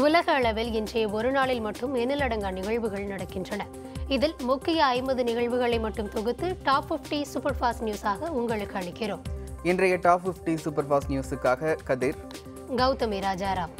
உலக அளவில் இன்றைய ஒரு நாளில் மட்டும் எண்ணிலடங்கா நிகழ்வுகள் நடக்கின்றன இதில் முக்கிய ஐம்பது நிகழ்வுகளை மட்டும் தொகுத்து டாப் 50 சூப்பர் ஃபாஸ்ட் நியூஸாக உங்களுக்கு அளிக்கிறோம் இன்றைய டாப் 50 சூப்பர் ஃபாஸ்ட் நியூஸுக்காக கதிர் கௌதமி ராஜாராம்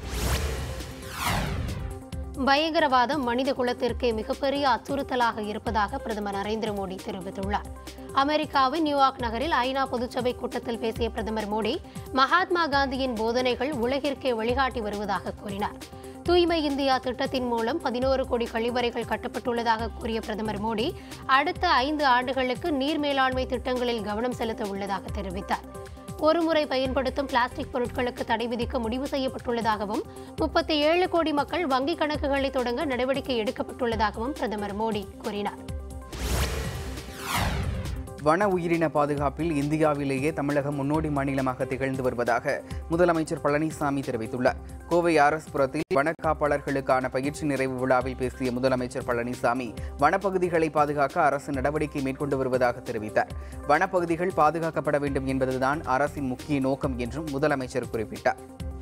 பயங்கரவாதம் மனித குலத்திற்கு மிகப்பெரிய அச்சுறுத்தலாக இருப்பதாக பிரதமர் நரேந்திர மோடி தெரிவித்துள்ளார் அமெரிக்காவின் நியூயார்க் நகரில் ஐநா பொதுச்சபை கூட்டத்தில் பேசிய பிரதமர் மோடி மகாத்மா காந்தியின் போதனைகள் உலகிற்கே வழிகாட்டி வருவதாக கூறினார் தூய்மை இந்தியா திட்டத்தின் மூலம் பதினோரு கோடி கழிவறைகள் கட்டப்பட்டுள்ளதாக கூறிய பிரதமர் மோடி அடுத்த ஐந்து ஆண்டுகளுக்கு நீர் மேலாண்மை திட்டங்களில் கவனம் செலுத்த உள்ளதாக தெரிவித்தார் ஒருமுறை பயன்படுத்தும் பிளாஸ்டிக் பொருட்களுக்கு தடை விதிக்க முடிவு செய்யப்பட்டுள்ளதாகவும் முப்பத்தி ஏழு கோடி மக்கள் வங்கிக் கணக்குகளை தொடங்க நடவடிக்கை எடுக்கப்பட்டுள்ளதாகவும் பிரதமர் மோடி கூறினார் வன உயிரின பாதுகாப்பில் இந்தியாவிலேயே தமிழகம் முன்னோடி மாநிலமாக திகழ்ந்து வருவதாக முதலமைச்சர் பழனிசாமி தெரிவித்துள்ளார் கோவை ஆர்எஸ்புரத்தில் வன காப்பாளர்களுக்கான பயிற்சி நிறைவு விழாவில் பேசிய முதலமைச்சர் பழனிசாமி வனப்பகுதிகளை பாதுகாக்க அரசு நடவடிக்கை மேற்கொண்டு வருவதாக தெரிவித்தார் வனப்பகுதிகள் பாதுகாக்கப்பட வேண்டும் என்பதுதான் அரசின் முக்கிய நோக்கம் என்றும் முதலமைச்சர் குறிப்பிட்டார்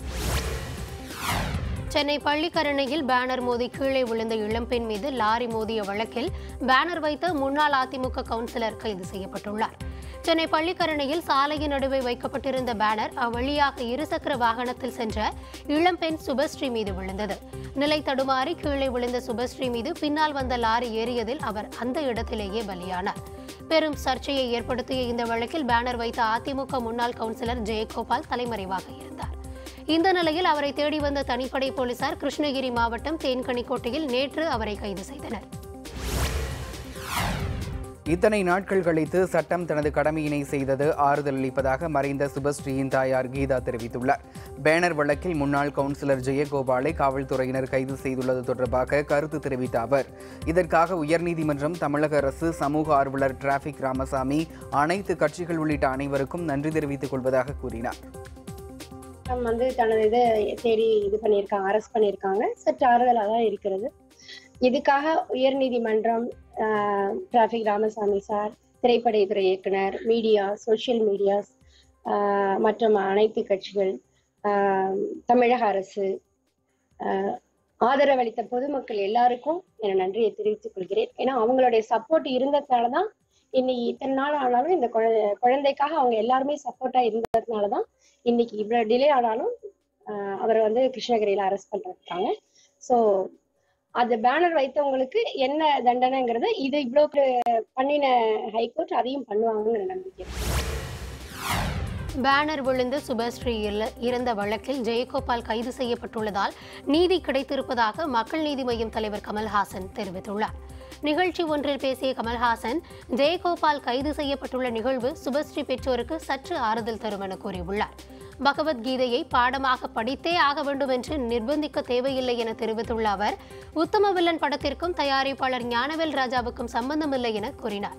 சென்னை பள்ளிக்கரணையில் பேனர் மோதி கீழே விழுந்த இளம்பெண் மீது லாரி மோதிய வழக்கில் பேனர் வைத்த முன்னாள் அதிமுக கவுன்சிலர் கைது செய்யப்பட்டுள்ளார் சென்னை பள்ளிக்கரணையில் சாலையின் நடுவே வைக்கப்பட்டிருந்த பேனர் அவ்வழியாக இருசக்கர வாகனத்தில் சென்ற இளம்பெண் சுபஸ்ரீ மீது விழுந்தது நிலை தடுமாறி கீழே விழுந்த சுபஸ்ரீ மீது பின்னால் வந்த லாரி ஏறியதில் அவர் அந்த இடத்திலேயே பலியானார் பெரும் சர்ச்சையை ஏற்படுத்திய இந்த வழக்கில் பேனர் வைத்த அதிமுக முன்னாள் கவுன்சிலர் ஜெயகோபால் தலைமறைவாக இருந்தார் இந்த நிலையில் அவரை தேடி வந்த தனிப்படை போலீசார் கிருஷ்ணகிரி மாவட்டம் தேன்கனிக்கோட்டையில் நேற்று அவரை கைது செய்தனர் இத்தனை நாட்கள் கழித்து சட்டம் தனது கடமையினை செய்தது ஆறுதல் அளிப்பதாக மறைந்த சுபஸ்ரீயின் தாயார் கீதா தெரிவித்துள்ளார் பேனர் வழக்கில் முன்னாள் கவுன்சிலர் ஜெயகோபாலை காவல்துறையினர் கைது செய்துள்ளது தொடர்பாக கருத்து தெரிவித்த அவர் இதற்காக உயர்நீதிமன்றம் தமிழக அரசு சமூக ஆர்வலர் டிராபிக் ராமசாமி அனைத்து கட்சிகள் உள்ளிட்ட அனைவருக்கும் நன்றி தெரிவித்துக் கொள்வதாக கூறினார் நம்ம வந்து தனது இதை தேடி இது பண்ணியிருக்காங்க அரெஸ்ட் பண்ணியிருக்காங்க சற்று ஆறுதலாக தான் இருக்கிறது இதுக்காக உயர்நீதிமன்றம் டிராஃபிக் ராமசாமி சார் திரைப்படத்துறை இயக்குனர் மீடியா சோஷியல் மீடியாஸ் மற்றும் அனைத்து கட்சிகள் ஆஹ் தமிழக அரசு ஆஹ் ஆதரவளித்த பொதுமக்கள் எல்லாருக்கும் என் நன்றியை தெரிவித்துக் கொள்கிறேன் ஏன்னா அவங்களுடைய சப்போர்ட் இருந்ததுனால தான் இன்னைக்கு இத்தனை நாள் ஆனாலும் இந்த குழந்தை குழந்தைக்காக அவங்க எல்லாருமே சப்போர்ட்டா இருந்ததுனால தான் இன்னைக்கு இவ்வளவு டிலே ஆனாலும் ஆஹ் அவரை வந்து கிருஷ்ணகிரியில அரெஸ்ட் பண்ணிருக்காங்க ஸோ அந்த பேனர் வைத்தவங்களுக்கு என்ன தண்டனைங்கிறது இது இவ்வளவு பண்ணின ஹைகோர்ட் அதையும் பண்ணுவாங்கன்னு நம்பிக்கை பேனர் விழுந்து சுபஸ்ரீ இல்ல- இறந்த வழக்கில் ஜெயகோபால் கைது செய்யப்பட்டுள்ளதால் நீதி கிடைத்திருப்பதாக மக்கள் நீதி மய்யம் தலைவர் கமல்ஹாசன் தெரிவித்துள்ளார் நிகழ்ச்சி ஒன்றில் பேசிய கமல்ஹாசன் ஜெயகோபால் கைது செய்யப்பட்டுள்ள நிகழ்வு சுபஸ்ரீ பெற்றோருக்கு சற்று ஆறுதல் தரும் என கூறியுள்ளார் பகவத்கீதையை பாடமாக படித்தே ஆக வேண்டும் என்று நிர்பந்திக்க தேவையில்லை என தெரிவித்துள்ள அவர் உத்தம வில்லன் படத்திற்கும் தயாரிப்பாளர் ஞானவேல் ராஜாவுக்கும் சம்பந்தமில்லை என கூறினார்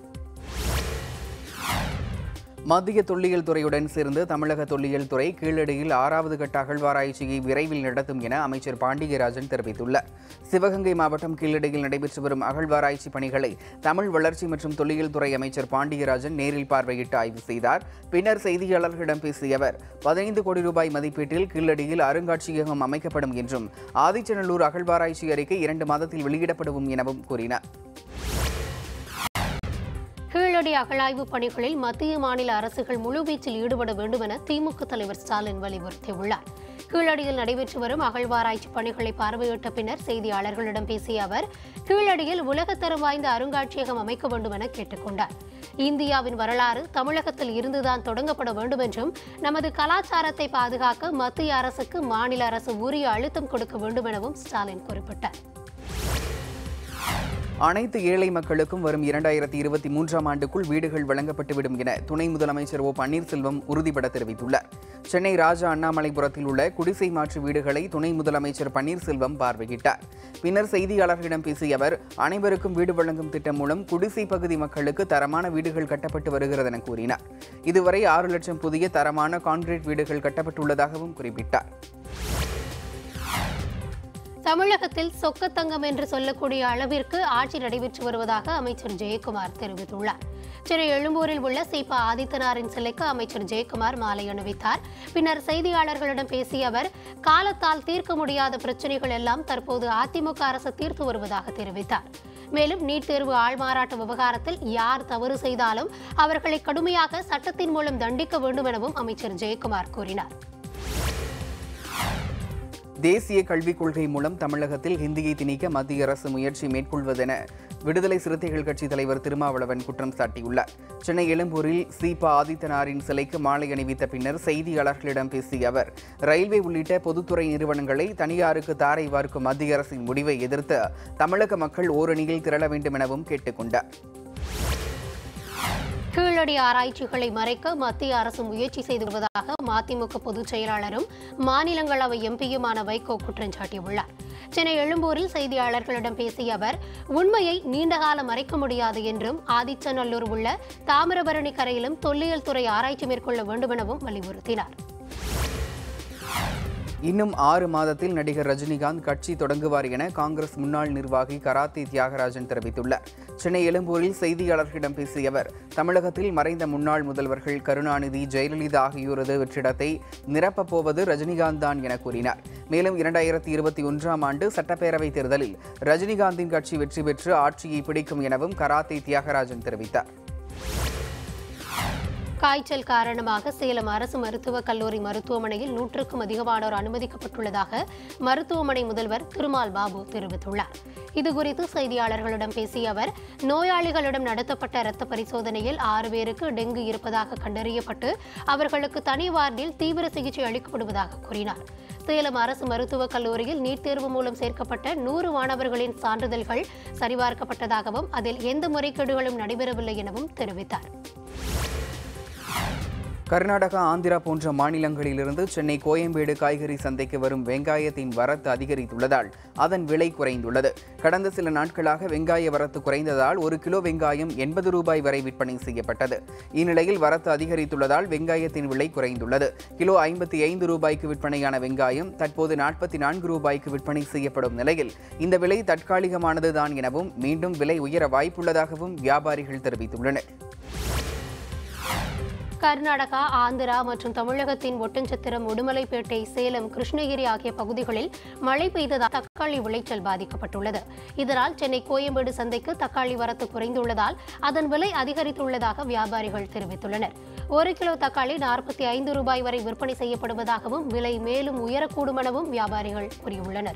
மத்திய தொல்லியல் துறையுடன் சேர்ந்து தமிழக தொல்லியல் துறை கீழடியில் ஆறாவது கட்ட அகழ்வாராய்ச்சியை விரைவில் நடத்தும் என அமைச்சர் பாண்டியராஜன் தெரிவித்துள்ளார் சிவகங்கை மாவட்டம் கீழடியில் நடைபெற்று வரும் அகழ்வாராய்ச்சி பணிகளை தமிழ் வளர்ச்சி மற்றும் தொல்லியல் துறை அமைச்சர் பாண்டியராஜன் நேரில் பார்வையிட்டு ஆய்வு செய்தார் பின்னர் செய்தியாளர்களிடம் பேசிய அவர் பதினைந்து கோடி ரூபாய் மதிப்பீட்டில் கீழடியில் அருங்காட்சியகம் அமைக்கப்படும் என்றும் ஆதிச்சநல்லூர் அகழ்வாராய்ச்சி அறிக்கை இரண்டு மாதத்தில் வெளியிடப்படும் எனவும் கூறினார் கீழடி அகழாய்வு பணிகளில் மத்திய மாநில அரசுகள் முழுவீச்சில் ஈடுபட வேண்டும் என திமுக தலைவர் ஸ்டாலின் வலியுறுத்தியுள்ளார் கீழடியில் நடைபெற்று வரும் அகழ்வாராய்ச்சி பணிகளை பார்வையிட்ட பின்னர் செய்தியாளர்களிடம் பேசிய அவர் கீழடியில் உலகத்தரம் வாய்ந்த அருங்காட்சியகம் அமைக்க வேண்டும் என கேட்டுக்கொண்டார் இந்தியாவின் வரலாறு தமிழகத்தில் இருந்துதான் தொடங்கப்பட வேண்டும் என்றும் நமது கலாச்சாரத்தை பாதுகாக்க மத்திய அரசுக்கு மாநில அரசு உரிய அழுத்தம் கொடுக்க வேண்டும் எனவும் ஸ்டாலின் குறிப்பிட்டார் அனைத்து ஏழை மக்களுக்கும் வரும் இரண்டாயிரத்தி இருபத்தி மூன்றாம் ஆண்டுக்குள் வீடுகள் வழங்கப்பட்டுவிடும் என துணை முதலமைச்சர் ஓ பன்னீர்செல்வம் உறுதிபட தெரிவித்துள்ளார் சென்னை ராஜா அண்ணாமலைபுரத்தில் உள்ள குடிசை மாற்று வீடுகளை துணை முதலமைச்சர் பன்னீர்செல்வம் பார்வையிட்டார் பின்னர் செய்தியாளர்களிடம் பேசிய அவர் அனைவருக்கும் வீடு வழங்கும் திட்டம் மூலம் குடிசை பகுதி மக்களுக்கு தரமான வீடுகள் கட்டப்பட்டு வருகிறது என கூறினார் இதுவரை ஆறு லட்சம் புதிய தரமான கான்கிரீட் வீடுகள் கட்டப்பட்டுள்ளதாகவும் குறிப்பிட்டார் தமிழகத்தில் சொக்கத்தங்கம் என்று சொல்லக்கூடிய அளவிற்கு ஆட்சி நடைபெற்று வருவதாக அமைச்சர் ஜெயக்குமார் தெரிவித்துள்ளார் சென்னை எழும்பூரில் உள்ள சீபா ஆதித்தனாரின் சிலைக்கு அமைச்சர் ஜெயக்குமார் மாலை அணிவித்தார் பின்னர் செய்தியாளர்களிடம் பேசிய அவர் காலத்தால் தீர்க்க முடியாத பிரச்சனைகள் எல்லாம் தற்போது அதிமுக அரசு தீர்த்து வருவதாக தெரிவித்தார் மேலும் நீட் தேர்வு ஆள்மாறாட்ட விவகாரத்தில் யார் தவறு செய்தாலும் அவர்களை கடுமையாக சட்டத்தின் மூலம் தண்டிக்க வேண்டும் எனவும் அமைச்சர் ஜெயக்குமார் கூறினார் தேசிய கல்விக் கொள்கை மூலம் தமிழகத்தில் ஹிந்தியை திணிக்க மத்திய அரசு முயற்சி மேற்கொள்வதென விடுதலை சிறுத்தைகள் கட்சி தலைவர் திருமாவளவன் குற்றம் சாட்டியுள்ளார் சென்னை எழும்பூரில் சீபா ஆதித்தனாரின் சிலைக்கு மாலை அணிவித்த பின்னர் செய்தியாளர்களிடம் பேசிய அவர் ரயில்வே உள்ளிட்ட பொதுத்துறை நிறுவனங்களை தனியாருக்கு தாரை வார்க்கும் மத்திய அரசின் முடிவை எதிர்த்து தமிழக மக்கள் ஓரணியில் திரள வேண்டும் எனவும் கேட்டுக்கொண்டார் கீழடி ஆராய்ச்சிகளை மறைக்க மத்திய அரசு முயற்சி செய்து வருவதாக மதிமுக பொதுச் செயலாளரும் மாநிலங்களவை எம்பியுமான வைகோ குற்றம் சாட்டியுள்ளார் சென்னை எழும்பூரில் செய்தியாளர்களிடம் பேசிய அவர் உண்மையை நீண்டகாலம் மறைக்க முடியாது என்றும் ஆதிச்சநல்லூர் உள்ள தாமிரபரணி கரையிலும் தொல்லியல் துறை ஆராய்ச்சி மேற்கொள்ள வேண்டும் எனவும் வலியுறுத்தினார் இன்னும் ஆறு மாதத்தில் நடிகர் ரஜினிகாந்த் கட்சி தொடங்குவார் என காங்கிரஸ் முன்னாள் நிர்வாகி கராத்தி தியாகராஜன் தெரிவித்துள்ளார் சென்னை எழும்பூரில் செய்தியாளர்களிடம் பேசிய அவர் தமிழகத்தில் மறைந்த முன்னாள் முதல்வர்கள் கருணாநிதி ஜெயலலிதா ஆகியோரது வெற்றிடத்தை நிரப்பப் போவது ரஜினிகாந்த் தான் என கூறினார் மேலும் இரண்டாயிரத்தி இருபத்தி ஒன்றாம் ஆண்டு சட்டப்பேரவைத் தேர்தலில் ரஜினிகாந்தின் கட்சி வெற்றி பெற்று ஆட்சியை பிடிக்கும் எனவும் கராத்தி தியாகராஜன் தெரிவித்தார் காய்ச்சல் காரணமாக சேலம் அரசு மருத்துவக் கல்லூரி மருத்துவமனையில் நூற்றுக்கும் அதிகமானோர் அனுமதிக்கப்பட்டுள்ளதாக மருத்துவமனை முதல்வர் திருமால் பாபு தெரிவித்துள்ளார் இதுகுறித்து செய்தியாளர்களிடம் பேசிய அவர் நோயாளிகளிடம் நடத்தப்பட்ட இரத்த பரிசோதனையில் ஆறு பேருக்கு டெங்கு இருப்பதாக கண்டறியப்பட்டு அவர்களுக்கு தனி வார்டில் தீவிர சிகிச்சை அளிக்கப்படுவதாக கூறினார் சேலம் அரசு மருத்துவக் கல்லூரியில் நீட் தேர்வு மூலம் சேர்க்கப்பட்ட நூறு மாணவர்களின் சான்றிதழ்கள் சரிபார்க்கப்பட்டதாகவும் அதில் எந்த முறைகேடுகளும் நடைபெறவில்லை எனவும் தெரிவித்தார் கர்நாடகா ஆந்திரா போன்ற மாநிலங்களிலிருந்து சென்னை கோயம்பேடு காய்கறி சந்தைக்கு வரும் வெங்காயத்தின் வரத்து அதிகரித்துள்ளதால் அதன் விலை குறைந்துள்ளது கடந்த சில நாட்களாக வெங்காய வரத்து குறைந்ததால் ஒரு கிலோ வெங்காயம் எண்பது ரூபாய் வரை விற்பனை செய்யப்பட்டது இந்நிலையில் வரத்து அதிகரித்துள்ளதால் வெங்காயத்தின் விலை குறைந்துள்ளது கிலோ ஐம்பத்தி ஐந்து ரூபாய்க்கு விற்பனையான வெங்காயம் தற்போது நாற்பத்தி நான்கு ரூபாய்க்கு விற்பனை செய்யப்படும் நிலையில் இந்த விலை தற்காலிகமானதுதான் எனவும் மீண்டும் விலை உயர வாய்ப்புள்ளதாகவும் வியாபாரிகள் தெரிவித்துள்ளனர் கர்நாடகா ஆந்திரா மற்றும் தமிழகத்தின் ஒட்டஞ்சத்திரம் உடுமலைப்பேட்டை சேலம் கிருஷ்ணகிரி ஆகிய பகுதிகளில் மழை பெய்ததால் தக்காளி விளைச்சல் பாதிக்கப்பட்டுள்ளது இதனால் சென்னை கோயம்பேடு சந்தைக்கு தக்காளி வரத்து குறைந்துள்ளதால் அதன் விலை அதிகரித்துள்ளதாக வியாபாரிகள் தெரிவித்துள்ளனர் ஒரு கிலோ தக்காளி நாற்பத்தி ஐந்து ரூபாய் வரை விற்பனை செய்யப்படுவதாகவும் விலை மேலும் உயரக்கூடும் எனவும் வியாபாரிகள் கூறியுள்ளனர்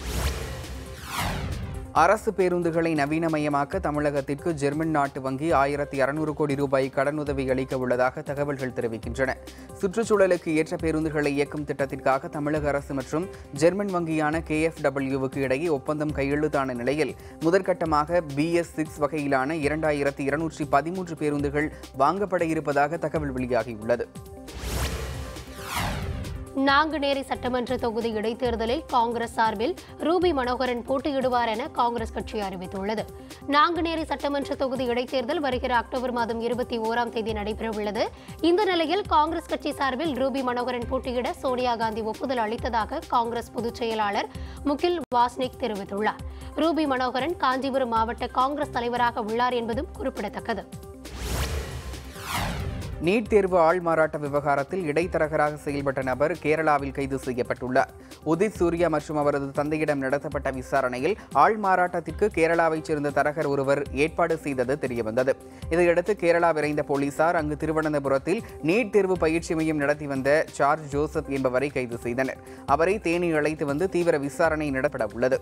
அரசு பேருந்துகளை நவீனமயமாக்க தமிழகத்திற்கு ஜெர்மன் நாட்டு வங்கி ஆயிரத்தி அறுநூறு கோடி ரூபாய் கடனுதவி அளிக்க உள்ளதாக தகவல்கள் தெரிவிக்கின்றன சுற்றுச்சூழலுக்கு ஏற்ற பேருந்துகளை இயக்கும் திட்டத்திற்காக தமிழக அரசு மற்றும் ஜெர்மன் வங்கியான கேஎஃப்டபிள்யூவுக்கு இடையே ஒப்பந்தம் கையெழுத்தான நிலையில் முதற்கட்டமாக பிஎஸ் சிக்ஸ் வகையிலான இரண்டாயிரத்தி இருநூற்றி பதிமூன்று பேருந்துகள் வாங்கப்பட இருப்பதாக தகவல் வெளியாகியுள்ளது நாங்குநேரி சட்டமன்ற தொகுதி இடைத்தேர்தலில் காங்கிரஸ் சார்பில் ரூபி மனோகரன் போட்டியிடுவார் என காங்கிரஸ் கட்சி அறிவித்துள்ளது நாங்குநேரி சட்டமன்ற தொகுதி இடைத்தேர்தல் வருகிற அக்டோபர் மாதம் இருபத்தி ஓராம் தேதி நடைபெறவுள்ளது இந்த நிலையில் காங்கிரஸ் கட்சி சார்பில் ரூபி மனோகரன் போட்டியிட சோனியா காந்தி ஒப்புதல் அளித்ததாக காங்கிரஸ் பொதுச் செயலாளர் முகில் வாஸ்னிக் தெரிவித்துள்ளார் ரூபி மனோகரன் காஞ்சிபுரம் மாவட்ட காங்கிரஸ் தலைவராக உள்ளார் என்பதும் குறிப்பிடத்தக்கது நீட் தேர்வு ஆள்மாறாட்ட விவகாரத்தில் இடைத்தரகராக செயல்பட்ட நபர் கேரளாவில் கைது செய்யப்பட்டுள்ளார் உதித் சூர்யா மற்றும் அவரது தந்தையிடம் நடத்தப்பட்ட விசாரணையில் ஆள்மாறாட்டத்திற்கு கேரளாவைச் சேர்ந்த தரகர் ஒருவர் ஏற்பாடு செய்தது தெரியவந்தது இதையடுத்து கேரளா விரைந்த போலீசார் அங்கு திருவனந்தபுரத்தில் நீட் தேர்வு பயிற்சி மையம் நடத்தி வந்த சார்ஜ் ஜோசப் என்பவரை கைது செய்தனர் அவரை தேனி அழைத்து வந்து தீவிர விசாரணை நடத்தப்பட உள்ளது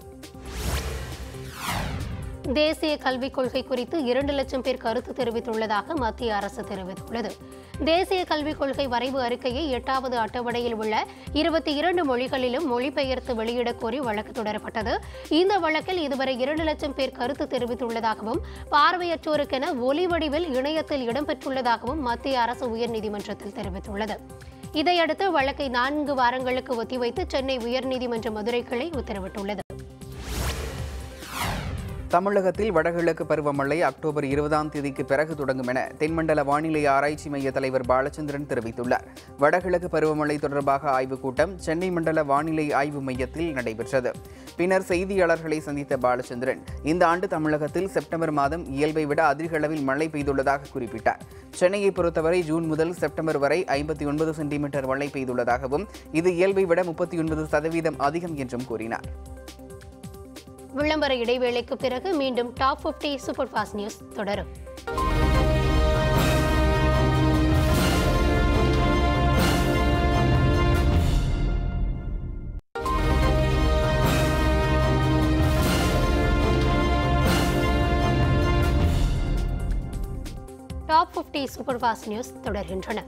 தேசிய கல்விக் கொள்கை குறித்து இரண்டு லட்சம் பேர் கருத்து தெரிவித்துள்ளதாக மத்திய அரசு தெரிவித்துள்ளது தேசிய கல்விக் கொள்கை வரைவு அறிக்கையை எட்டாவது அட்டவணையில் உள்ள இருபத்தி இரண்டு மொழிகளிலும் மொழிபெயர்த்து வெளியிடக் கோரி வழக்கு தொடரப்பட்டது இந்த வழக்கில் இதுவரை இரண்டு லட்சம் பேர் கருத்து தெரிவித்துள்ளதாகவும் பார்வையற்றோருக்கென ஒலி வடிவில் இணையத்தில் இடம்பெற்றுள்ளதாகவும் மத்திய அரசு உயர்நீதிமன்றத்தில் தெரிவித்துள்ளது இதையடுத்து வழக்கை நான்கு வாரங்களுக்கு ஒத்திவைத்து சென்னை உயர்நீதிமன்ற மதுரை கிளை உத்தரவிட்டுள்ளது தமிழகத்தில் வடகிழக்கு பருவமழை அக்டோபர் இருபதாம் தேதிக்கு பிறகு தொடங்கும் என தென்மண்டல வானிலை ஆராய்ச்சி மைய தலைவர் பாலச்சந்திரன் தெரிவித்துள்ளார் வடகிழக்கு பருவமழை தொடர்பாக ஆய்வுக் கூட்டம் சென்னை மண்டல வானிலை ஆய்வு மையத்தில் நடைபெற்றது பின்னர் செய்தியாளர்களை சந்தித்த பாலச்சந்திரன் இந்த ஆண்டு தமிழகத்தில் செப்டம்பர் மாதம் இயல்பை விட அதிக அளவில் மழை பெய்துள்ளதாக குறிப்பிட்டார் சென்னையை பொறுத்தவரை ஜூன் முதல் செப்டம்பர் வரை ஐம்பத்தி ஒன்பது சென்டிமீட்டர் மழை பெய்துள்ளதாகவும் இது இயல்பை விட முப்பத்தி ஒன்பது சதவீதம் அதிகம் என்றும் கூறினார் விளம்பர இடைவேளைக்கு பிறகு மீண்டும் டாப் 50 சூப்பர் ஃபாஸ்ட் நியூஸ் தொடரும் டாப் 50 சூப்பர் ஃபாஸ்ட் நியூஸ் தொடர்கின்றன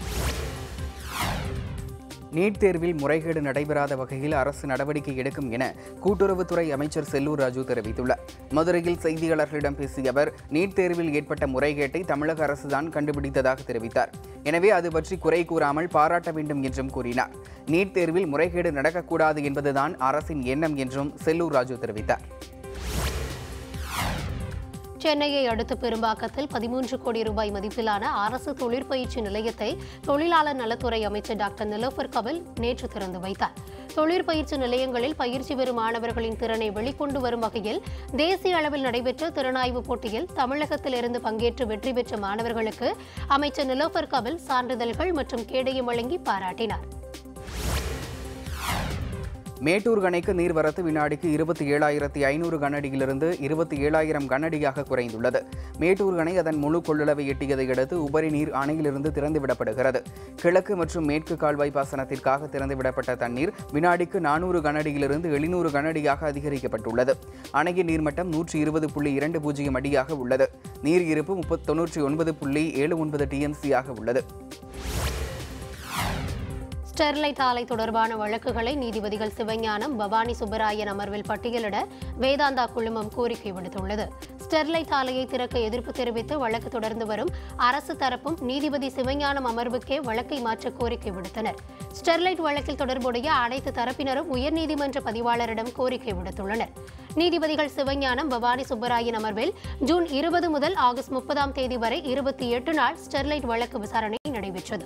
நீட் தேர்வில் முறைகேடு நடைபெறாத வகையில் அரசு நடவடிக்கை எடுக்கும் என கூட்டுறவுத்துறை அமைச்சர் செல்லூர் ராஜு தெரிவித்துள்ளார் மதுரையில் செய்தியாளர்களிடம் பேசிய அவர் நீட் தேர்வில் ஏற்பட்ட முறைகேட்டை தமிழக அரசுதான் கண்டுபிடித்ததாக தெரிவித்தார் எனவே அது பற்றி குறை கூறாமல் பாராட்ட வேண்டும் என்றும் கூறினார் நீட் தேர்வில் முறைகேடு நடக்கக்கூடாது என்பதுதான் அரசின் எண்ணம் என்றும் செல்லூர் ராஜு தெரிவித்தார் சென்னையை அடுத்த பெரும்பாக்கத்தில் பதிமூன்று கோடி ரூபாய் மதிப்பிலான அரசு தொழிற்பயிற்சி நிலையத்தை தொழிலாளர் நலத்துறை அமைச்சர் டாக்டர் நிலோஃபர் கபில் நேற்று திறந்து வைத்தார் தொழிற்பயிற்சி நிலையங்களில் பயிற்சி பெறும் மாணவர்களின் திறனை வெளிக்கொண்டு வரும் வகையில் தேசிய அளவில் நடைபெற்ற திறனாய்வு போட்டியில் தமிழகத்திலிருந்து பங்கேற்று வெற்றி பெற்ற மாணவர்களுக்கு அமைச்சர் நிலோஃபர் கபில் சான்றிதழ்கள் மற்றும் கேடயம் வழங்கி பாராட்டினார் மேட்டூர் அணைக்கு நீர்வரத்து வினாடிக்கு இருபத்தி ஏழாயிரத்தி ஐநூறு கனஅடியிலிருந்து இருபத்தி ஏழாயிரம் கனஅடியாக குறைந்துள்ளது மேட்டூர் அணை அதன் முழு கொள்ளளவை எட்டியதை அடுத்து உபரி நீர் அணையிலிருந்து திறந்துவிடப்படுகிறது கிழக்கு மற்றும் மேற்கு கால்வாய் பாசனத்திற்காக திறந்துவிடப்பட்ட தண்ணீர் வினாடிக்கு நானூறு கனஅடியிலிருந்து எழுநூறு கனஅடியாக அதிகரிக்கப்பட்டுள்ளது அணையின் நீர்மட்டம் நூற்றி இருபது புள்ளி இரண்டு பூஜ்ஜியம் அடியாக உள்ளது நீர் இருப்பு முப்பத் தொன்னூற்றி ஒன்பது புள்ளி ஏழு ஒன்பது டிஎம்சியாக உள்ளது ஸ்டெர்லைட் ஆலை தொடர்பான வழக்குகளை நீதிபதிகள் சிவஞானம் பவானி சுப்பராயன் அமர்வில் பட்டியலிட வேதாந்தா குழுமம் கோரிக்கை விடுத்துள்ளது ஸ்டெர்லைட் ஆலையை திறக்க எதிர்ப்பு தெரிவித்து வழக்கு தொடர்ந்து வரும் அரசு தரப்பும் நீதிபதி சிவஞானம் அமர்வுக்கே வழக்கை மாற்ற கோரிக்கை விடுத்தனர் ஸ்டெர்லைட் வழக்கில் தொடர்புடைய அனைத்து தரப்பினரும் உயர்நீதிமன்ற பதிவாளரிடம் கோரிக்கை விடுத்துள்ளனர் நீதிபதிகள் சிவஞானம் பவானி சுப்பராயன் அமர்வில் ஜூன் இருபது முதல் ஆகஸ்ட் முப்பதாம் தேதி வரை இருபத்தி எட்டு நாள் ஸ்டெர்லைட் வழக்கு விசாரணை நடைபெற்றது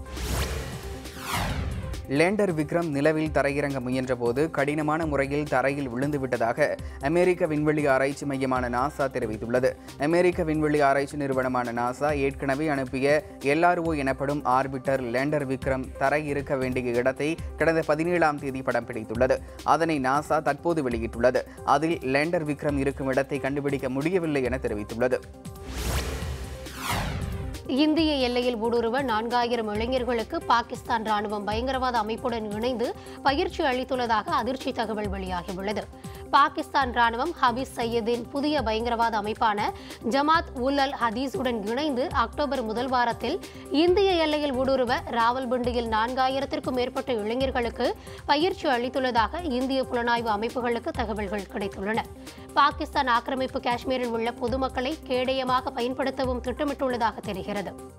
லேண்டர் விக்ரம் நிலவில் தரையிறங்க முயன்றபோது கடினமான முறையில் தரையில் விழுந்துவிட்டதாக அமெரிக்க விண்வெளி ஆராய்ச்சி மையமான நாசா தெரிவித்துள்ளது அமெரிக்க விண்வெளி ஆராய்ச்சி நிறுவனமான நாசா ஏற்கனவே அனுப்பிய எல்ஆர்ஓ எனப்படும் ஆர்பிட்டர் லேண்டர் விக்ரம் தரை இருக்க வேண்டிய இடத்தை கடந்த பதினேழாம் தேதி படம் பிடித்துள்ளது அதனை நாசா தற்போது வெளியிட்டுள்ளது அதில் லேண்டர் விக்ரம் இருக்கும் இடத்தை கண்டுபிடிக்க முடியவில்லை என தெரிவித்துள்ளது இந்திய எல்லையில் ஊடுருவ நான்காயிரம் இளைஞர்களுக்கு பாகிஸ்தான் ராணுவம் பயங்கரவாத அமைப்புடன் இணைந்து பயிற்சி அளித்துள்ளதாக அதிர்ச்சி தகவல் வெளியாகியுள்ளது பாகிஸ்தான் ராணுவம் ஹபீஸ் சையதின் புதிய பயங்கரவாத அமைப்பான ஜமாத் உல் அல் ஹதீஸுடன் இணைந்து அக்டோபர் முதல் வாரத்தில் இந்திய எல்லையில் ஊடுருவ ராவல்பிண்டியில் நான்காயிரத்திற்கும் மேற்பட்ட இளைஞர்களுக்கு பயிற்சி அளித்துள்ளதாக இந்திய புலனாய்வு அமைப்புகளுக்கு தகவல்கள் கிடைத்துள்ளன பாகிஸ்தான் ஆக்கிரமிப்பு காஷ்மீரில் உள்ள பொதுமக்களை கேடயமாக பயன்படுத்தவும் திட்டமிட்டுள்ளதாக தெரிகிறது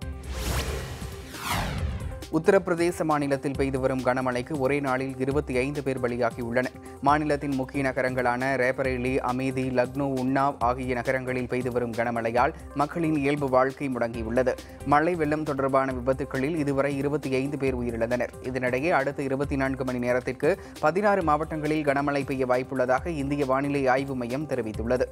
உத்தரப்பிரதேச மாநிலத்தில் பெய்து வரும் கனமழைக்கு ஒரே நாளில் இருபத்தி ஐந்து பேர் பலியாகியுள்ளனர் மாநிலத்தின் முக்கிய நகரங்களான ரேபரேலி அமேதி லக்னோ உன்னாவ் ஆகிய நகரங்களில் பெய்து வரும் கனமழையால் மக்களின் இயல்பு வாழ்க்கை முடங்கியுள்ளது மழை வெள்ளம் தொடர்பான விபத்துகளில் இதுவரை இருபத்தி ஐந்து பேர் உயிரிழந்தனர் இதனிடையே அடுத்த இருபத்தி நான்கு மணி நேரத்திற்கு பதினாறு மாவட்டங்களில் கனமழை பெய்ய வாய்ப்புள்ளதாக இந்திய வானிலை ஆய்வு மையம் தெரிவித்துள்ளது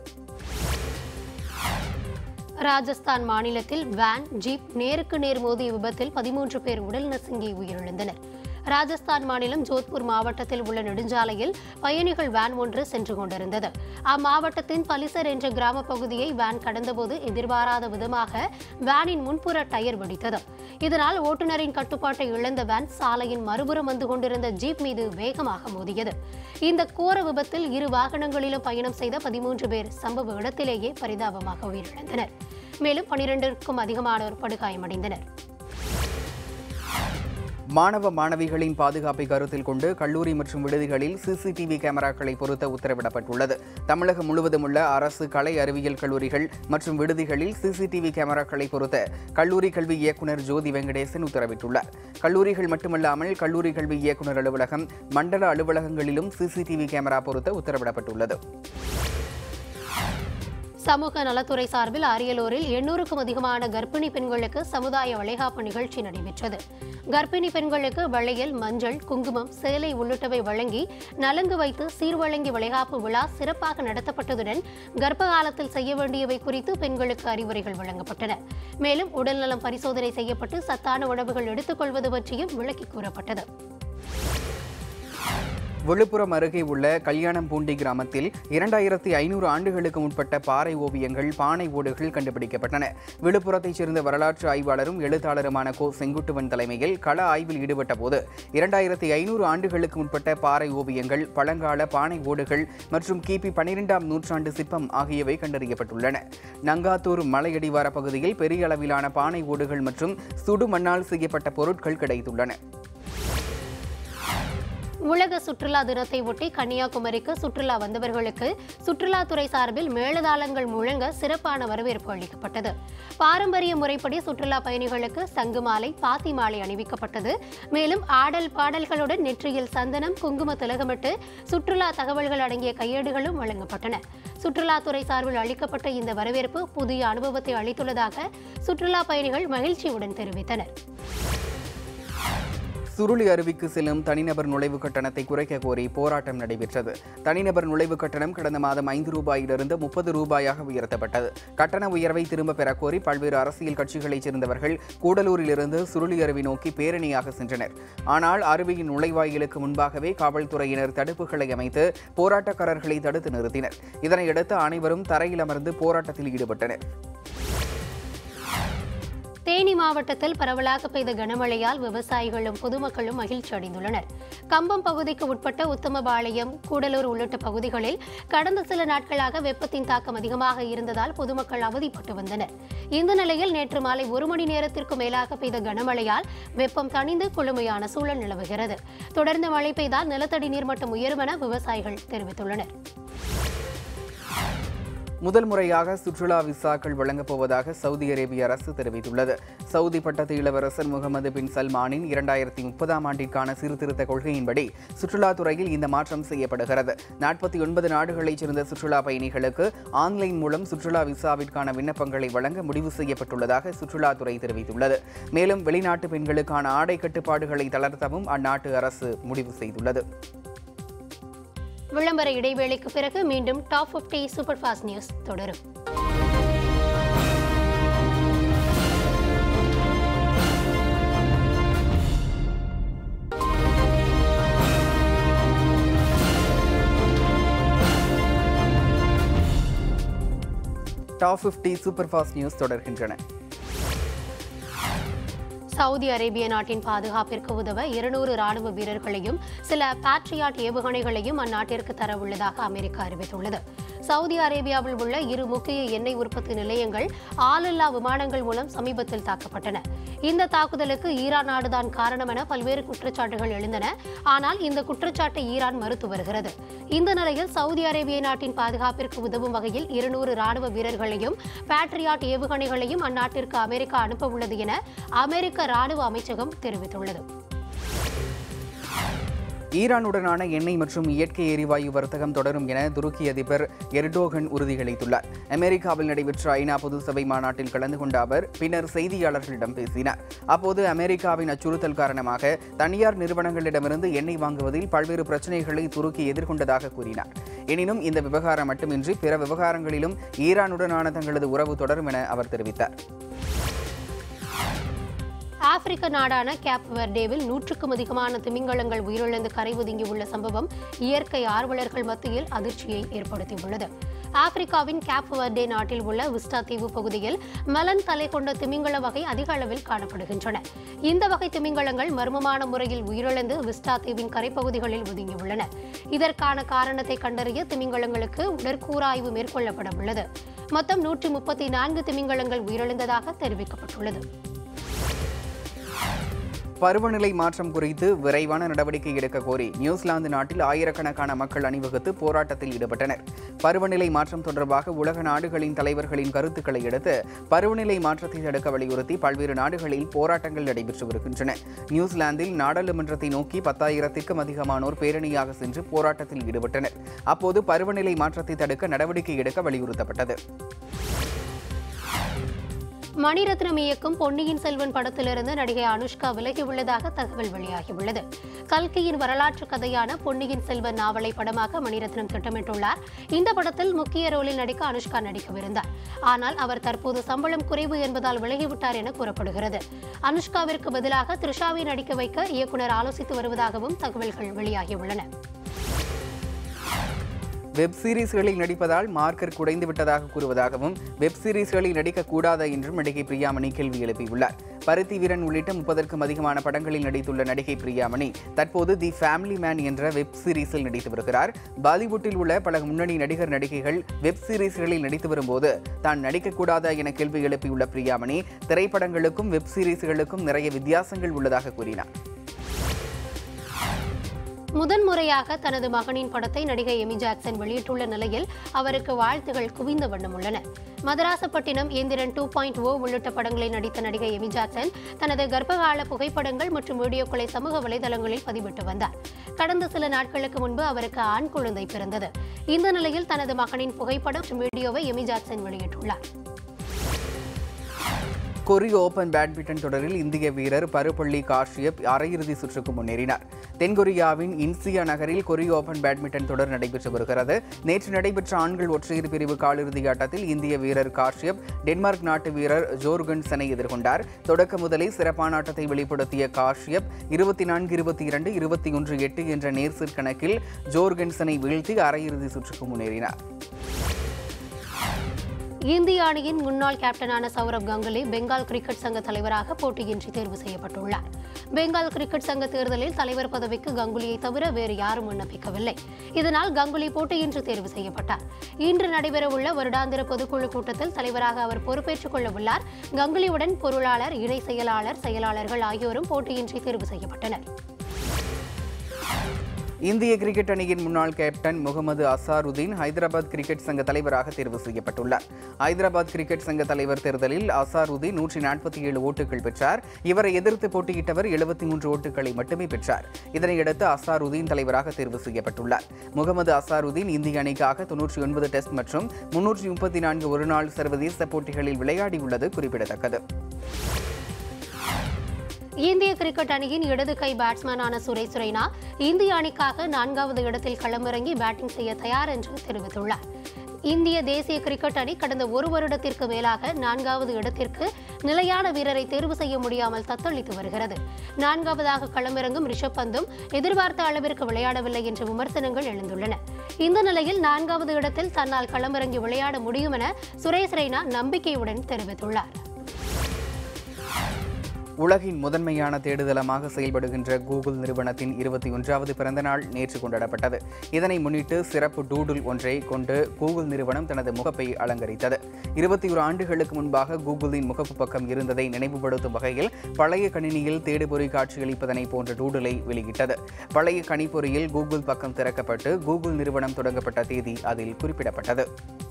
ராஜஸ்தான் மாநிலத்தில் வேன் ஜீப் நேருக்கு நேர் மோதிய விபத்தில் பதிமூன்று பேர் உடல் நசுங்கி உயிரிழந்தனர் ராஜஸ்தான் மாநிலம் ஜோத்பூர் மாவட்டத்தில் உள்ள நெடுஞ்சாலையில் பயணிகள் வேன் ஒன்று சென்று கொண்டிருந்தது அம்மாவட்டத்தின் பலிசர் என்ற கிராம பகுதியை வேன் கடந்தபோது எதிர்பாராத விதமாக வேனின் முன்புற டயர் வெடித்தது இதனால் ஓட்டுநரின் கட்டுப்பாட்டை இழந்த வேன் சாலையின் மறுபுறம் வந்து கொண்டிருந்த ஜீப் மீது வேகமாக மோதியது இந்த கோர விபத்தில் இரு வாகனங்களிலும் பயணம் செய்த பதிமூன்று பேர் சம்பவ இடத்திலேயே பரிதாபமாக உயிரிழந்தனர் மேலும் பனிரெண்டிற்கும் அதிகமானோர் படுகாயமடைந்தனர் மாணவ மாணவிகளின் பாதுகாப்பை கருத்தில் கொண்டு கல்லூரி மற்றும் விடுதிகளில் சிசிடிவி கேமராக்களை பொருத்த உத்தரவிடப்பட்டுள்ளது தமிழகம் முழுவதும் உள்ள அரசு கலை அறிவியல் கல்லூரிகள் மற்றும் விடுதிகளில் சிசிடிவி கேமராக்களை பொருத்த கல்லூரி கல்வி இயக்குனர் ஜோதி வெங்கடேசன் உத்தரவிட்டுள்ளார் கல்லூரிகள் மட்டுமல்லாமல் கல்லூரி கல்வி இயக்குனர் அலுவலகம் மண்டல அலுவலகங்களிலும் சிசிடிவி கேமரா பொருத்த உத்தரவிடப்பட்டுள்ளது சமூக நலத்துறை சார்பில் அரியலூரில் எண்ணூறுக்கும் அதிகமான கர்ப்பிணி பெண்களுக்கு சமுதாய வளைகாப்பு நிகழ்ச்சி நடைபெற்றது கர்ப்பிணி பெண்களுக்கு வளையல் மஞ்சள் குங்குமம் சேலை உள்ளிட்டவை வழங்கி நலங்கு வைத்து சீர்வழங்கி வளைகாப்பு விழா சிறப்பாக நடத்தப்பட்டதுடன் கர்ப்ப காலத்தில் செய்ய வேண்டியவை குறித்து பெண்களுக்கு அறிவுரைகள் வழங்கப்பட்டன மேலும் உடல்நலம் பரிசோதனை செய்யப்பட்டு சத்தான உணவுகள் எடுத்துக்கொள்வது பற்றியும் விளக்கி கூறப்பட்டது விழுப்புரம் அருகே உள்ள கல்யாணம்பூண்டி கிராமத்தில் இரண்டாயிரத்தி ஐநூறு ஆண்டுகளுக்கு முற்பட்ட பாறை ஓவியங்கள் பானை ஓடுகள் கண்டுபிடிக்கப்பட்டன விழுப்புரத்தைச் சேர்ந்த வரலாற்று ஆய்வாளரும் எழுத்தாளருமான கோ செங்குட்டுவன் தலைமையில் கள ஆய்வில் ஈடுபட்ட போது இரண்டாயிரத்தி ஐநூறு ஆண்டுகளுக்கு முற்பட்ட பாறை ஓவியங்கள் பழங்கால பானை ஓடுகள் மற்றும் கிபி பனிரெண்டாம் நூற்றாண்டு சிற்பம் ஆகியவை கண்டறியப்பட்டுள்ளன நங்காத்தூர் மலையடிவார பகுதியில் பெரிய அளவிலான பானை ஓடுகள் மற்றும் சுடு மண்ணால் செய்யப்பட்ட பொருட்கள் கிடைத்துள்ளன உலக சுற்றுலா தினத்தை ஒட்டி கன்னியாகுமரிக்கு சுற்றுலா வந்தவர்களுக்கு சுற்றுலாத்துறை சார்பில் மேளதாளங்கள் முழங்க சிறப்பான வரவேற்பு அளிக்கப்பட்டது பாரம்பரிய முறைப்படி சுற்றுலா பயணிகளுக்கு சங்கு மாலை பாத்தி மாலை அணிவிக்கப்பட்டது மேலும் ஆடல் பாடல்களுடன் நெற்றியில் சந்தனம் குங்கும திலகமிட்டு சுற்றுலா தகவல்கள் அடங்கிய கையேடுகளும் வழங்கப்பட்டன சுற்றுலாத்துறை சார்பில் அளிக்கப்பட்ட இந்த வரவேற்பு புதிய அனுபவத்தை அளித்துள்ளதாக சுற்றுலா பயணிகள் மகிழ்ச்சியுடன் தெரிவித்தனர் சுருளி அருவிக்கு செல்லும் தனிநபர் நுழைவு கட்டணத்தை குறைக்க கோரி போராட்டம் நடைபெற்றது தனிநபர் நுழைவு கட்டணம் கடந்த மாதம் ஐந்து ரூபாயிலிருந்து முப்பது ரூபாயாக உயர்த்தப்பட்டது கட்டண உயர்வை திரும்ப பெற கோரி பல்வேறு அரசியல் கட்சிகளைச் சேர்ந்தவர்கள் கூடலூரிலிருந்து சுருளி அருவி நோக்கி பேரணியாக சென்றனர் ஆனால் அருவியின் நுழைவாயிலுக்கு முன்பாகவே காவல்துறையினர் தடுப்புகளை அமைத்து போராட்டக்காரர்களை தடுத்து நிறுத்தினர் இதனையடுத்து அனைவரும் தரையில் அமர்ந்து போராட்டத்தில் ஈடுபட்டனர் தேனி மாவட்டத்தில் பரவலாக பெய்த கனமழையால் விவசாயிகளும் பொதுமக்களும் மகிழ்ச்சி அடைந்துள்ளனர் கம்பம் பகுதிக்கு உட்பட்ட உத்தமபாளையம் கூடலூர் உள்ளிட்ட பகுதிகளில் கடந்த சில நாட்களாக வெப்பத்தின் தாக்கம் அதிகமாக இருந்ததால் பொதுமக்கள் அவதிப்பட்டு வந்தனர் இந்த நிலையில் நேற்று மாலை ஒரு மணி நேரத்திற்கு மேலாக பெய்த கனமழையால் வெப்பம் தணிந்து குளுமையான சூழல் நிலவுகிறது தொடர்ந்து மழை பெய்தால் நிலத்தடி நீர்மட்டம் உயரும் என விவசாயிகள் தெரிவித்துள்ளனர் முதல் முறையாக சுற்றுலா விசாக்கள் வழங்கப் போவதாக சவுதி அரேபிய அரசு தெரிவித்துள்ளது சவுதி பட்டத்து இளவரசர் முகமது பின் சல்மானின் இரண்டாயிரத்தி முப்பதாம் ஆண்டிற்கான சீர்திருத்த கொள்கையின்படி சுற்றுலாத்துறையில் இந்த மாற்றம் செய்யப்படுகிறது நாற்பத்தி ஒன்பது நாடுகளைச் சேர்ந்த சுற்றுலா பயணிகளுக்கு ஆன்லைன் மூலம் சுற்றுலா விசாவிற்கான விண்ணப்பங்களை வழங்க முடிவு செய்யப்பட்டுள்ளதாக சுற்றுலாத்துறை தெரிவித்துள்ளது மேலும் வெளிநாட்டு பெண்களுக்கான ஆடை கட்டுப்பாடுகளை தளர்த்தவும் அந்நாட்டு அரசு முடிவு செய்துள்ளது விளம்பர இடைவேளைக்கு பிறகு மீண்டும் டாப் 50 சூப்பர் ஃபாஸ்ட் நியூஸ் தொடரும் டாப் 50 சூப்பர் ஃபாஸ்ட் நியூஸ் தொடர்கின்றன சவுதி அரேபிய நாட்டின் பாதுகாப்பிற்கு உதவ இருநூறு ராணுவ வீரர்களையும் சில பேட்ரியாட் ஏவுகணைகளையும் அந்நாட்டிற்கு தர உள்ளதாக அமெரிக்கா அறிவித்துள்ளது சவுதி அரேபியாவில் உள்ள இரு முக்கிய எண்ணெய் உற்பத்தி நிலையங்கள் ஆளில்லா விமானங்கள் மூலம் சமீபத்தில் தாக்கப்பட்டன இந்த தாக்குதலுக்கு ஈரான் நாடுதான் காரணம் என பல்வேறு குற்றச்சாட்டுகள் எழுந்தன ஆனால் இந்த குற்றச்சாட்டை ஈரான் மறுத்து வருகிறது இந்த நிலையில் சவுதி அரேபிய நாட்டின் பாதுகாப்பிற்கு உதவும் வகையில் இருநூறு ராணுவ வீரர்களையும் பேட்ரியாட் ஏவுகணைகளையும் அந்நாட்டிற்கு அமெரிக்கா அனுப்ப உள்ளது என அமெரிக்க ராணுவ அமைச்சகம் தெரிவித்துள்ளது ஈரானுடனான எண்ணெய் மற்றும் இயற்கை எரிவாயு வர்த்தகம் தொடரும் என துருக்கி அதிபர் எர்டோகன் உறுதியளித்துள்ளார் அமெரிக்காவில் நடைபெற்ற ஐநா பொது சபை மாநாட்டில் கலந்து கொண்ட அவர் பின்னர் செய்தியாளர்களிடம் பேசினார் அப்போது அமெரிக்காவின் அச்சுறுத்தல் காரணமாக தனியார் நிறுவனங்களிடமிருந்து எண்ணெய் வாங்குவதில் பல்வேறு பிரச்சனைகளை துருக்கி எதிர்கொண்டதாக கூறினார் எனினும் இந்த விவகாரம் மட்டுமின்றி பிற விவகாரங்களிலும் ஈரானுடனான தங்களது உறவு தொடரும் என அவர் தெரிவித்தார் ஆப்பிரிக்க நாடான கேப் வெர்டேவில் நூற்றுக்கும் அதிகமான திமிங்கலங்கள் உயிரிழந்து கரை ஒதுங்கியுள்ள சம்பவம் இயற்கை ஆர்வலர்கள் மத்தியில் அதிர்ச்சியை ஏற்படுத்தியுள்ளது ஆப்பிரிக்காவின் கேப் வெர்டே நாட்டில் உள்ள விஸ்டா தீவு பகுதியில் மலன் தலை கொண்ட திமிங்கல வகை அதிக அளவில் காணப்படுகின்றன இந்த வகை திமிங்கலங்கள் மர்மமான முறையில் உயிரிழந்து விஸ்டா தீவின் கரைப்பகுதிகளில் ஒதுங்கியுள்ளன இதற்கான காரணத்தை கண்டறிய திமிங்கலங்களுக்கு உடற்கூறாய்வு மேற்கொள்ளப்பட உள்ளது மொத்தம் நூற்றி முப்பத்தி நான்கு திமிங்கலங்கள் உயிரிழந்ததாக தெரிவிக்கப்பட்டுள்ளது பருவநிலை மாற்றம் குறித்து விரைவான நடவடிக்கை எடுக்க கோரி நியூசிலாந்து நாட்டில் ஆயிரக்கணக்கான மக்கள் அணிவகுத்து போராட்டத்தில் ஈடுபட்டனர் பருவநிலை மாற்றம் தொடர்பாக உலக நாடுகளின் தலைவர்களின் கருத்துக்களை எடுத்து பருவநிலை மாற்றத்தை தடுக்க வலியுறுத்தி பல்வேறு நாடுகளில் போராட்டங்கள் நடைபெற்று வருகின்றன நியூசிலாந்தில் நாடாளுமன்றத்தை நோக்கி பத்தாயிரத்திற்கும் அதிகமானோர் பேரணியாக சென்று போராட்டத்தில் ஈடுபட்டனர் அப்போது பருவநிலை மாற்றத்தை தடுக்க நடவடிக்கை எடுக்க வலியுறுத்தப்பட்டது மணிரத்னம் இயக்கும் பொன்னியின் செல்வன் படத்திலிருந்து நடிகை அனுஷ்கா விலகியுள்ளதாக தகவல் வெளியாகியுள்ளது கல்கியின் வரலாற்று கதையான பொன்னியின் செல்வன் நாவலை படமாக்க மணிரத்னம் திட்டமிட்டுள்ளார் இந்த படத்தில் முக்கிய ரோலில் நடிக்க அனுஷ்கா நடிக்கவிருந்தார் ஆனால் அவர் தற்போது சம்பளம் குறைவு என்பதால் விலகிவிட்டார் என கூறப்படுகிறது அனுஷ்காவிற்கு பதிலாக த்ரிஷாவை நடிக்க வைக்க இயக்குனர் ஆலோசித்து வருவதாகவும் தகவல்கள் வெளியாகியுள்ளன வெப் சீரிஸ்களில் நடிப்பதால் மார்க்கர் குறைந்து விட்டதாக கூறுவதாகவும் வெப் சீரிஸ்களில் நடிக்கக்கூடாதா என்றும் நடிகை பிரியாமணி கேள்வி எழுப்பியுள்ளார் பருத்தி வீரன் உள்ளிட்ட முப்பதற்கும் அதிகமான படங்களில் நடித்துள்ள நடிகை பிரியாமணி தற்போது தி ஃபேமிலி மேன் என்ற வெப் சீரிஸில் நடித்து வருகிறார் பாலிவுட்டில் உள்ள பல முன்னணி நடிகர் நடிகைகள் வெப் சீரிஸ்களில் நடித்து வரும்போது தான் நடிக்கக்கூடாதா என கேள்வி எழுப்பியுள்ள பிரியாமணி திரைப்படங்களுக்கும் வெப் சீரிஸ்களுக்கும் நிறைய வித்தியாசங்கள் உள்ளதாக கூறினார் முதன்முறையாக தனது மகனின் படத்தை நடிகை எமி ஜாக்சன் வெளியிட்டுள்ள நிலையில் அவருக்கு வாழ்த்துகள் குவிந்த வண்ணம் உள்ளன Madrasapattinam Enthiran two point O உள்ளிட்ட படங்களில் நடித்த நடிகை எமி ஜாக்சன் தனது கர்ப்பகால புகைப்படங்கள் மற்றும் வீடியோக்களை சமூக வலைதளங்களில் பதிவிட்டு வந்தார் கடந்த சில நாட்களுக்கு முன்பு அவருக்கு ஆண் குழந்தை பிறந்தது இந்த நிலையில் தனது மகனின் புகைப்படம் மற்றும் வீடியோவை எமி ஜாக்சன் வெளியிட்டுள்ளார் கொரிய ஓபன் பேட்மிண்டன் தொடரில் இந்திய வீரர் பருப்பள்ளி காஷ்யப் அரையிறுதி சுற்றுக்கு முன்னேறினார் தென்கொரியாவின் இன்சியா நகரில் கொரிய ஓபன் பேட்மிண்டன் தொடர் நடைபெற்று வருகிறது நேற்று நடைபெற்ற ஆண்கள் ஒற்றையர் பிரிவு காலிறுதி ஆட்டத்தில் இந்திய வீரர் காஷ்யப் டென்மார்க் நாட்டு வீரர் ஜோர்கன்சனை எதிர்கொண்டார் தொடக்க முதலே சிறப்பான ஆட்டத்தை வெளிப்படுத்திய காஷ்யப் இருபத்தி நான்கு இருபத்தி இரண்டு இருபத்தி ஒன்று எட்டு என்ற நேர்சிற் கணக்கில் ஜோர்கன்சனை வீழ்த்தி அரையிறுதி சுற்றுக்கு முன்னேறினார் இந்திய அணியின் முன்னாள் கேப்டனான சௌரவ் கங்குலி பெங்கால் கிரிக்கெட் சங்க தலைவராக போட்டியின்றி தேர்வு செய்யப்பட்டுள்ளார் பெங்கால் கிரிக்கெட் சங்க தேர்தலில் தலைவர் பதவிக்கு கங்குலியை தவிர வேறு யாரும் விண்ணப்பிக்கவில்லை இதனால் கங்குலி போட்டியின்றி தேர்வு செய்யப்பட்டார் இன்று நடைபெறவுள்ள வருடாந்திர பொதுக்குழு கூட்டத்தில் தலைவராக அவர் பொறுப்பேற்றுக் கொள்ள உள்ளார் கங்குலியுடன் பொருளாளர் இணை செயலாளர் செயலாளர்கள் ஆகியோரும் போட்டியின்றி தேர்வு செய்யப்பட்டனர் இந்திய கிரிக்கெட் அணியின் முன்னாள் கேப்டன் முகமது அசாருதீன் ஹைதராபாத் கிரிக்கெட் சங்க தலைவராக தேர்வு செய்யப்பட்டுள்ளார் ஹைதராபாத் கிரிக்கெட் சங்க தலைவர் தேர்தலில் அசாருதீன் நூற்றி நாற்பத்தி ஏழு ஓட்டுகள் பெற்றார் இவரை எதிர்த்து போட்டியிட்டவர் எழுபத்தி மூன்று ஓட்டுகளை மட்டுமே பெற்றார் இதனையடுத்து அசாருதீன் தலைவராக தேர்வு செய்யப்பட்டுள்ளார் முகமது அசாருதீன் இந்திய அணிக்காக தொன்னூற்றி ஒன்பது டெஸ்ட் மற்றும் முன்னூற்றி முப்பத்தி நான்கு ஒருநாள் சர்வதேச போட்டிகளில் விளையாடியுள்ளது குறிப்பிடத்தக்கது இந்திய கிரிக்கெட் அணியின் இடது கை பேட்ஸ்மேனான சுரேஷ் ரெய்னா இந்திய அணிக்காக நான்காவது இடத்தில் களமிறங்கி பேட்டிங் செய்ய தயார் என்று தெரிவித்துள்ளார் இந்திய தேசிய கிரிக்கெட் அணி கடந்த ஒரு வருடத்திற்கு மேலாக நான்காவது இடத்திற்கு நிலையான வீரரை தேர்வு செய்ய முடியாமல் தத்தளித்து வருகிறது நான்காவதாக களமிறங்கும் ரிஷப் பந்தும் எதிர்பார்த்த அளவிற்கு விளையாடவில்லை என்ற விமர்சனங்கள் எழுந்துள்ளன இந்த நிலையில் நான்காவது இடத்தில் தன்னால் களமிறங்கி விளையாட முடியும் என சுரேஷ் ரெய்னா நம்பிக்கையுடன் தெரிவித்துள்ளார் உலகின் முதன்மையான தேடுதளமாக செயல்படுகின்ற கூகுள் நிறுவனத்தின் இருபத்தி ஒன்றாவது பிறந்தநாள் நேற்று கொண்டாடப்பட்டது இதனை முன்னிட்டு சிறப்பு டூடுல் ஒன்றை கொண்டு கூகுள் நிறுவனம் தனது முகப்பை அலங்கரித்தது இருபத்தி ஒரு ஆண்டுகளுக்கு முன்பாக கூகுளின் முகப்பு பக்கம் இருந்ததை நினைவுபடுத்தும் வகையில் பழைய கணினியில் தேடுபொறி காட்சியளிப்பதனை போன்ற டூடுலை வெளியிட்டது பழைய கணிப்பொறியில் கூகுள் பக்கம் திறக்கப்பட்டு கூகுள் நிறுவனம் தொடங்கப்பட்ட தேதி அதில் குறிப்பிடப்பட்டது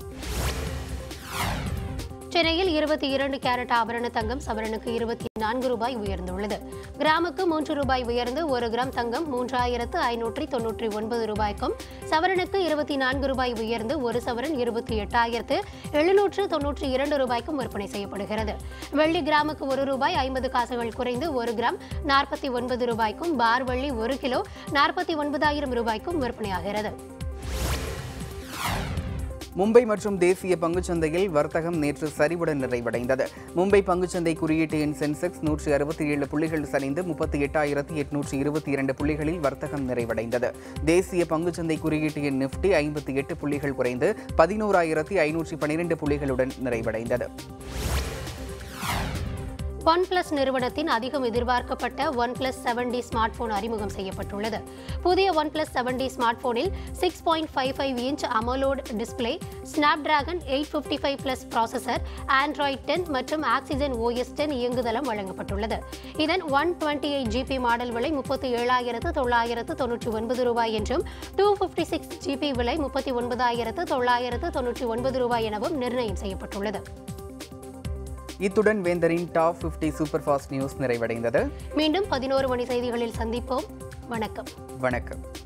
சென்னையில் இருபத்தி இரண்டு கேரட் ஆபரண தங்கம் சவரனுக்கு இருபத்தி நான்கு ரூபாய் உயர்ந்துள்ளது கிராமுக்கு மூன்று ரூபாய் உயர்ந்து ஒரு கிராம் தங்கம் மூன்றாயிரத்து ஐநூற்றி தொன்னூற்றி ஒன்பது ரூபாய்க்கும் சவரனுக்கு இருபத்தி நான்கு ரூபாய் உயர்ந்து ஒரு சவரன் இருபத்தி எட்டாயிரத்து எழுநூற்று தொன்னூற்றி இரண்டு ரூபாய்க்கும் விற்பனை செய்யப்படுகிறது வெள்ளி கிராமுக்கு ஒரு ரூபாய் ஐம்பது காசுகள் குறைந்து ஒரு கிராம் நாற்பத்தி ஒன்பது ரூபாய்க்கும் பார் வெள்ளி ஒரு கிலோ நாற்பத்தி ஒன்பதாயிரம் ரூபாய்க்கும் விற்பனையாகிறது மும்பை மற்றும் தேசிய பங்குச்சந்தையில் வர்த்தகம் நேற்று சரிவுடன் நிறைவடைந்தது மும்பை பங்குச்சந்தை குறியீட்டு எண் சென்செக்ஸ் நூற்றி அறுபத்தி ஏழு புள்ளிகள் சரிந்து முப்பத்தி எட்டாயிரத்தி எட்நூற்றி இருபத்தி இரண்டு புள்ளிகளில் வர்த்தகம் நிறைவடைந்தது தேசிய பங்குச்சந்தை குறியீட்டு எண் நிஃப்டி ஐம்பத்தி எட்டு புள்ளிகள் குறைந்து பதினோராயிரத்தி ஐநூற்றி பன்னிரெண்டு புள்ளிகளுடன் நிறைவடைந்தது ஒன் பிளஸ் நிறுவனத்தின் அதிகம் எதிர்பார்க்கப்பட்ட OnePlus seven T smartphone அறிமுகம் செய்யப்பட்டுள்ளது புதிய OnePlus seven T smart போனில் six point five five inch AMOLED display Snapdragon eight fifty five plus processor Android ten மற்றும் ஆக்சிஜன் ஓஎஸ் டென் இயங்குதளம் வழங்கப்பட்டுள்ளது இதன் one twenty eight GB model விலை முப்பத்தி ஏழாயிரத்து தொள்ளாயிரத்து தொன்னூற்றி ஒன்பது ரூபாய் என்றும் டூ ஃபிஃப்டி சிக்ஸ் ஜிபி விலை முப்பத்தி ஒன்பதாயிரத்து தொள்ளாயிரத்து தொன்னூற்றி ஒன்பது ரூபாய் எனவும் நிர்ணயம் செய்யப்பட்டுள்ளது இத்துடன் வேந்தரின் டாப் 50 சூப்பர் ஃபாஸ்ட் நியூஸ் நிறைவடைந்தது மீண்டும் பதினோரு மணி செய்திகளில் சந்திப்போம் வணக்கம் வணக்கம்